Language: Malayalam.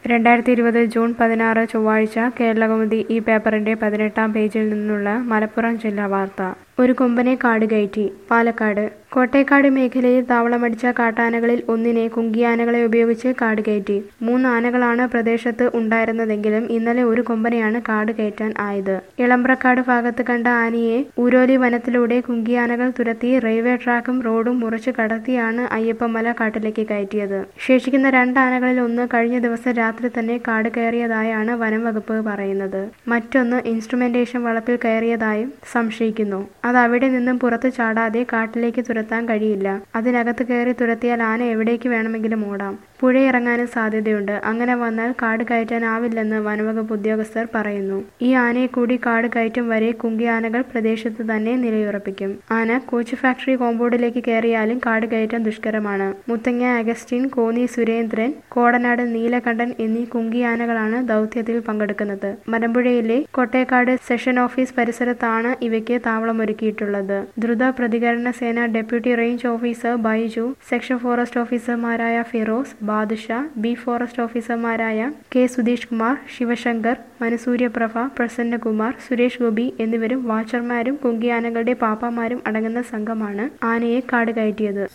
രണ്ടായിരത്തി ഇരുപത് ജൂൺ പതിനാറ് ചൊവ്വാഴ്ച കേരളകൗമുദി ഈ പേപ്പറിന്റെ പതിനെട്ടാം പേജിൽ നിന്നുള്ള മലപ്പുറം ജില്ലാ വാർത്ത ഒരു കൊമ്പനെ കാടുകയറ്റി പാലക്കാട് കോട്ടേക്കാട് മേഖലയിൽ താവളമടിച്ച കാട്ടാനകളിൽ ഒന്നിനെ കുങ്കിയാനകളെ ഉപയോഗിച്ച് കാടുകയറ്റി മൂന്ന് ആനകളാണ് പ്രദേശത്ത് ഉണ്ടായിരുന്നതെങ്കിലും ഇന്നലെ ഒരു കൊമ്പനെയാണ് കാട് കയറ്റാൻ ആയത് ഇളമ്പ്രക്കാട് ഭാഗത്ത് കണ്ട ആനയെ ഊരോലി വനത്തിലൂടെ കുങ്കിയാനകൾ തുരത്തി റെയിൽവേ ട്രാക്കും റോഡും മുറിച്ച് കടത്തിയാണ് അയ്യപ്പമല കാട്ടിലേക്ക് കയറ്റിയത് ശേഷിക്കുന്ന രണ്ട് ആനകളിൽ ഒന്ന് കഴിഞ്ഞ ദിവസം രാത്രി തന്നെ കാട് കയറിയതായാണ് വനം വകുപ്പ് പറയുന്നത് മറ്റൊന്ന് ഇൻസ്ട്രുമെന്റേഷൻ വളപ്പിൽ കയറിയതായും സംശയിക്കുന്നു അത് അവിടെ നിന്നും പുറത്തു ചാടാതെ കാട്ടിലേക്ക് തുരത്താൻ കഴിയില്ല അതിനകത്ത് കയറി തുരത്തിയാൽ ആന എവിടേക്ക് വേണമെങ്കിലും ഓടാം പുഴയിറങ്ങാനും സാധ്യതയുണ്ട് അങ്ങനെ വന്നാൽ കാട് കയറ്റാനാവില്ലെന്ന് വനവകുപ്പ് ഉദ്യോഗസ്ഥർ പറയുന്നു ഈ ആനയെ കൂടി കാട് കയറ്റും വരെ കുങ്കി ആനകൾ പ്രദേശത്ത് തന്നെ നിലയുറപ്പിക്കും ആന കോച്ച് ഫാക്ടറി കോമ്പൗണ്ടിലേക്ക് കയറിയാലും കാട് കയറ്റാൻ ദുഷ്കരമാണ് മുത്തങ്ങ അഗസ്റ്റിൻ കോന്നി സുരേന്ദ്രൻ കോടനാട് നീലകണ്ഠൻ എന്നീ കുങ്കി ആനകളാണ് ദൗത്യത്തിൽ പങ്കെടുക്കുന്നത് മലമ്പുഴയിലെ കൊട്ടേക്കാട് സെഷൻ ഓഫീസ് പരിസരത്താണ് ഇവയ്ക്ക് താവളമൊരുക്കിയിട്ടുള്ളത് ദ്രുത പ്രതികരണ സേന deputy range officer Baiju section forest ഓഫീസർമാരായ ഫിറോസ് ബാദുഷ ബി ഫോറസ്റ്റ് ഓഫീസർമാരായ കെ സുധീഷ് കുമാർ ശിവശങ്കർ മനസൂര്യപ്രഭ പ്രസന്നകുമാർ സുരേഷ് ഗോപി എന്നിവരും വാച്ചർമാരും കുങ്കിയാനകളുടെ പാപ്പാമാരും അടങ്ങുന്ന സംഘമാണ് ആനയെ കാട് കയറ്റിയത്